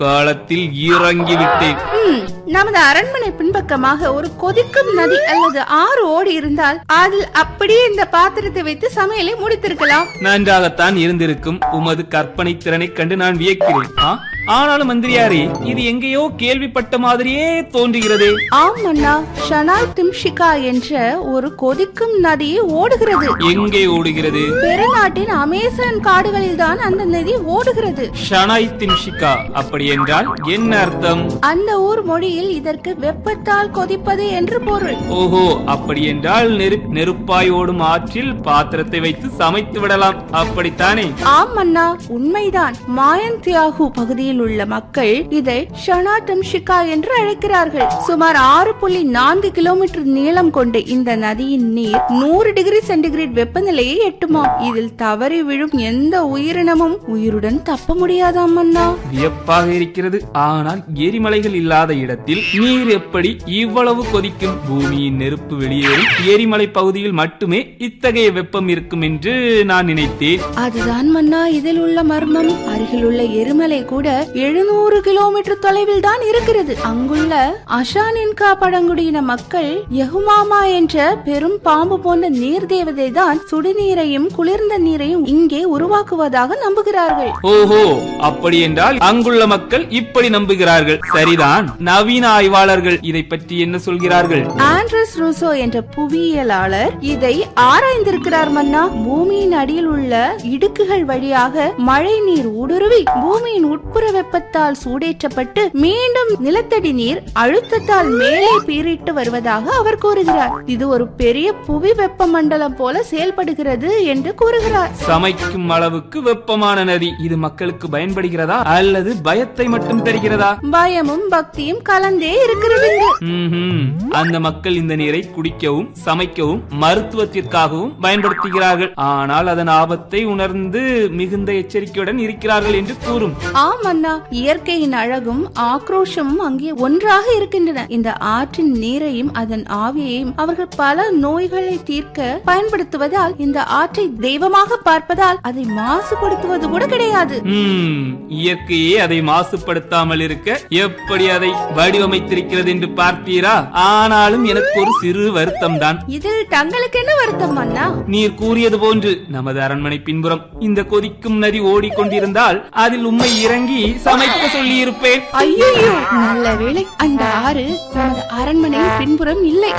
காலத்தில் இறங்கி விட்டேன் ம், நமது அரண்மனை பின்பக்கமாக ஒரு கொதிக்கும் நதி அல்லது ஆறு ஓடி இருந்தால் அதில் அப்படியே இந்த பாத்திரத்தை வைத்து சமையலை முடித்திருக்கலாம் நன்றாகத்தான் இருந்திருக்கும் உமது கற்பனை திறனை கண்டு நான் வியக்கிறேன் ஆ? ஆனாலும் மந்திரியாரே இது எங்கேயோ கேள்விப்பட்ட மாதிரியே தோன்றுகிறதே ஆம் மன்னா ஷனால் திம்ஷிகா என்ற ஒரு கொதிக்கும் நதி ஓடுகிறது எங்கே ஓடுகிறது பெருநாட்டின் அமேசான் காடுகளில் தான் அந்த நதி ஓடுகிறது ஷனாய் திம்ஷிகா அப்படி என்றால் என்ன அர்த்தம் அந்த ஊர் மொழியில் இதற்கு வெப்பத்தால் கொதிப்பது என்று பொருள் ஓஹோ அப்படி என்றால் நெரு நெருப்பாய் ஓடும் ஆற்றில் பாத்திரத்தை வைத்து சமைத்து விடலாம் அப்படித்தானே ஆம் மன்னா உண்மைதான் மாயன் தியாகு பகுதியில் உள்ள மக்கள் இதை ஷனா டம்ஷிகா என்று அழைக்கிறார்கள் சுமார் ஆறு புள்ளி நான்கு கிலோமீட்டர் நீளம் கொண்ட இந்த நதியின் நீர் நூறு டிகிரி சென்டிகிரேட் வெப்பநிலையை எட்டுமாம் இதில் தவறி விழும் எந்த உயிரினமும் உயிருடன் தப்ப முடியாதாம் மன்னா வியப்பாக இருக்கிறது ஆனால் எரிமலைகள் இல்லாத இடத்தில் நீர் எப்படி இவ்வளவு கொதிக்கும் பூமியின் நெருப்பு வெளியேறும் எரிமலை பகுதியில் மட்டுமே இத்தகைய வெப்பம் இருக்கும் என்று நான் நினைத்தேன் அதுதான் மன்னா இதில் உள்ள மர்மம் அருகில் உள்ள எரிமலை கூட எழுநூறு கிலோமீட்டர் தொலைவில் தான் இருக்கிறது அங்குள்ள அஷானின்கா பழங்குடியின மக்கள் யகுமாமா என்ற பெரும் பாம்பு போன்ற நீர் தேவதை தான் சுடுநீரையும் குளிர்ந்த நீரையும் இங்கே உருவாக்குவதாக நம்புகிறார்கள் ஓஹோ அப்படி என்றால் அங்குள்ள மக்கள் இப்படி நம்புகிறார்கள் சரிதான் நவீன ஆய்வாளர்கள் இதை பற்றி என்ன சொல்கிறார்கள் ஆண்ட்ரஸ் ரூசோ என்ற புவியியலாளர் இதை ஆராய்ந்திருக்கிறார் மன்னா பூமியின் அடியில் உள்ள இடுக்குகள் வழியாக மழை நீர் ஊடுருவி பூமியின் உட்புற வெப்பத்தால் சூடேற்றப்பட்டு மீண்டும் நிலத்தடி நீர் அழுத்தத்தால் மேலே பீறிட்டு வருவதாக அவர் கூறுகிறார் இது ஒரு பெரிய புவி வெப்ப மண்டலம் போல செயல்படுகிறது என்று கூறுகிறார் சமைக்கும் அளவுக்கு வெப்பமான நதி இது மக்களுக்கு பயன்படுகிறதா அல்லது பயத்தை மட்டும் தருகிறதா பயமும் பக்தியும் கலந்தே இருக்கிறது இங்கு ம்ஹும். அந்த மக்கள் இந்த நீரை குடிக்கவும் சமைக்கவும் மருத்துவத்திற்காகவும் பயன்படுத்துகிறார்கள் ஆனால் அதன் ஆபத்தை உணர்ந்து மிகுந்த எச்சரிக்கையுடன் இருக்கிறார்கள் என்று கூறும் ஆம் அண்ணா இயற்கையின் அழகும் ஆக்ரோஷமும் அங்கே ஒன்றாக இருக்கின்றன இந்த ஆற்றின் நீரையும் அதன் ஆவியையும் அவர்கள் பல நோய்களை தீர்க்க பயன்படுத்துவதால் இந்த ஆற்றை தெய்வமாக பார்ப்பதால் அதை மாசுபடுத்துவது கூட கிடையாது ம், இயற்கையே அதை மாசுபடுத்தாமல் இருக்க எப்படி அதை வடிவமைத்திருக்கிறது என்று பார்த்தீரா ஆனாலும் எனக்கு ஒரு சிறு வருத்தம் தான் இதில் தங்களுக்கு என்ன வருத்தம் அண்ணா நீர் கூறியது போன்று நமது அரண்மனை பின்புறம் இந்த கொதிக்கும் நதி ஓடிக்கொண்டிருந்தால் அதில் உம்மை இறங்கி சமைக்க சொல்லியிருப்பேன் ஐயோ நல்ல வேளை அந்த ஆறு நமது அரண்மனையின் பின்புறம் இல்லை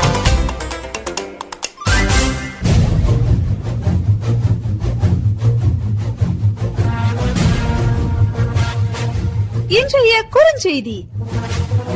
இன்றைய குறுஞ்செய்தி